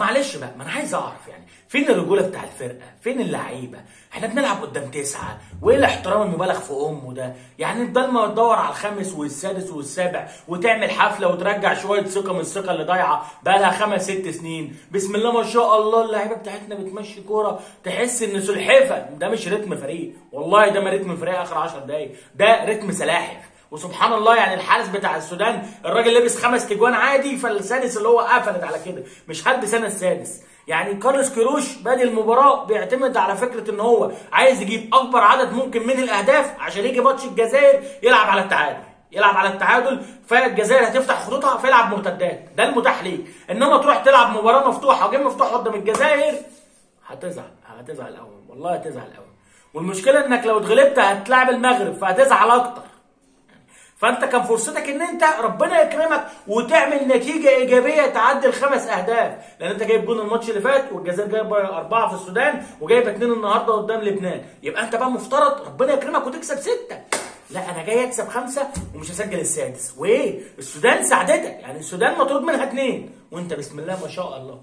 معلش بقى ما انا عايز اعرف يعني فين الرجوله بتاع الفرقه فين اللعيبه احنا بنلعب قدام تسعه وايه الاحترام المبالغ في امه ده يعني بدل ما تدور على الخامس والسادس والسابع وتعمل حفله وترجع شويه ثقه من الثقه اللي ضايعه بقى لها خمس ست سنين بسم الله ما شاء الله اللعيبه بتاعتنا بتمشي كوره تحس ان سلحفه ده مش رتم فريق والله ده ما رتم فريق اخر 10 دقايق ده رتم سلاحف وسبحان الله يعني الحارس بتاع السودان الراجل لبس خمس تجوان عادي فالسادس اللي هو قفلت على كده مش هلبس انا السادس يعني كارلوس كيروش بادي المباراه بيعتمد على فكره ان هو عايز يجيب اكبر عدد ممكن من الاهداف عشان يجي ماتش الجزائر يلعب على التعادل يلعب على التعادل فالجزائر هتفتح خطوطها فيلعب مرتدات ده المتاح ليك انما تروح تلعب مباراه مفتوحه وجيم مفتوح قدام الجزائر هتزعل هتزعل قوي والله هتزعل قوي والمشكله انك لو اتغلبت هتلاعب المغرب فهتزعل اكتر فانت كان فرصتك ان انت ربنا يكرمك وتعمل نتيجه ايجابيه تعدي الخمس اهداف لان انت جايب جون الماتش اللي فات والجزائر جايب اربعه في السودان وجايب اثنين النهارده قدام لبنان يبقى انت بقى مفترض ربنا يكرمك وتكسب سته لا انا جاي اكسب خمسه ومش هسجل السادس وايه السودان ساعدتك يعني السودان مطرود منها اثنين وانت بسم الله ما شاء الله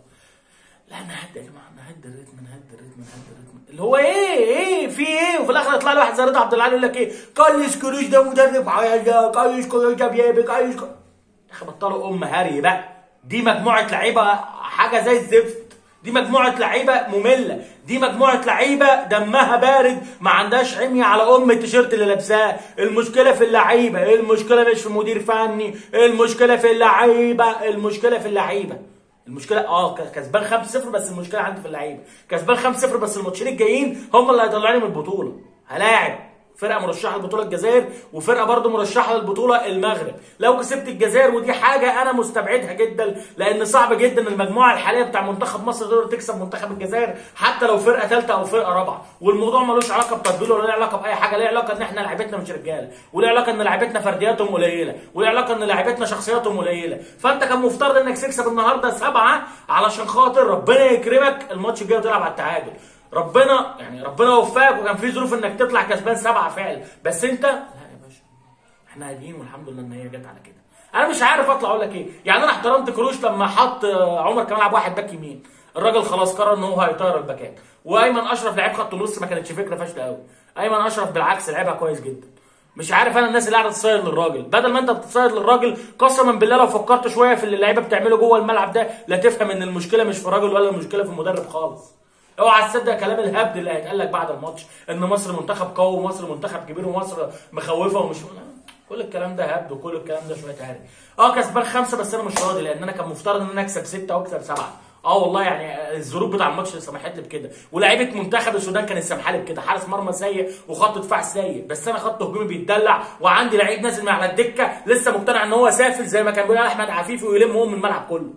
لا نهدي يا جماعه نهدي الريتم نهدي الريتم نهدي الريتم اللي هو ايه ايه في ايه وفي الاخر يطلع لي واحد زي رضا عبد العال يقول لك ايه كارلوس كروش ده مدرب عيال كارلوس كروش ده بيابي كارلوس كروش يا اخي بطلوا ام هري بقى دي مجموعه لعيبه حاجه زي الزفت دي مجموعه لعيبه ممله دي مجموعه لعيبه دمها بارد ما عندهاش عمية على ام التيشيرت اللي لابساه المشكله في اللعيبه المشكله مش في مدير فني المشكله في اللعيبه المشكله في اللعيبه المشكله اه كسبان 5-0 بس المشكله عندي في اللعيبه كسبان 5-0 بس الماتشين الجايين هم اللي هيطلعوني من البطوله هلاعب فرقه مرشحه للبطوله الجزائر وفرقه برضه مرشحه للبطوله المغرب لو كسبت الجزائر ودي حاجه انا مستبعدها جدا لان صعب جدا المجموعه الحاليه بتاع منتخب مصر تقدر تكسب منتخب الجزائر حتى لو فرقه ثالثه او فرقه رابعه والموضوع ملوش علاقه بتطبيل ولا له علاقه باي حاجه ليه علاقه ان احنا لعيبتنا مش رجاله وليه علاقه ان لعيبتنا فردياتهم قليله وليه علاقه ان لعيبتنا شخصياتهم قليله فانت كان مفترض انك تكسب النهارده سبعه علشان خاطر ربنا يكرمك الماتش الجاي وتلعب على التعادل ربنا يعني ربنا وفقك وكان في ظروف انك تطلع كسبان سبعه فعلا بس انت لا يا باشا احنا هاديين والحمد لله ان هي جت على كده انا مش عارف اطلع اقول لك ايه يعني انا احترمت كروش لما حط عمر كمال عبد واحد باك يمين الراجل خلاص قرر ان هو هيطير الباكات وايمن اشرف لعيب خط نص ما كانتش فكره فاشله قوي ايمن اشرف بالعكس لعبها كويس جدا مش عارف انا الناس اللي قاعده تصيد للراجل بدل ما انت بتصيد للراجل قسما بالله لو فكرت شويه في اللي اللعيبه بتعمله جوه الملعب ده لا تفهم ان المشكله مش في الراجل ولا المشكله في المدرب خالص اوعى تصدق كلام الهبد اللي هيتقال لك بعد الماتش ان مصر منتخب قوي ومصر منتخب كبير ومصر مخوفه ومش كل الكلام ده هبد وكل الكلام ده شويه هري اه كسبان خمسه بس انا مش راضي لان انا كان مفترض ان انا اكسب سته او اكسب سبعه اه والله يعني الظروف بتاع الماتش سمحت لي بكده ولاعيبه منتخب السودان كانت سامحه لي بكده حارس مرمى سيء وخط دفاع سيء بس انا خط هجومي بيتدلع وعندي لعيب نازل من على الدكه لسه مقتنع ان هو سافل زي ما كان بيقول احمد عفيفي ويلم هو من الملعب كله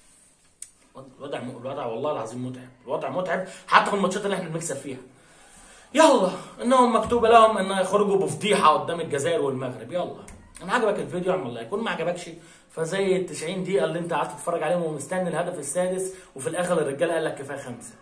الوضع الوضع والله العظيم متعب الوضع متعب حتى في الماتشات اللي احنا بنكسب فيها يلا انهم مكتوب لهم ان يخرجوا بفضيحه قدام الجزائر والمغرب يلا انا عجبك الفيديو اعمل لايك يكون ما عجبكش فزي ال 90 دقيقه اللي انت قعدت تتفرج عليهم ومستني الهدف السادس وفي الاخر الرجاله قال لك كفايه خمسه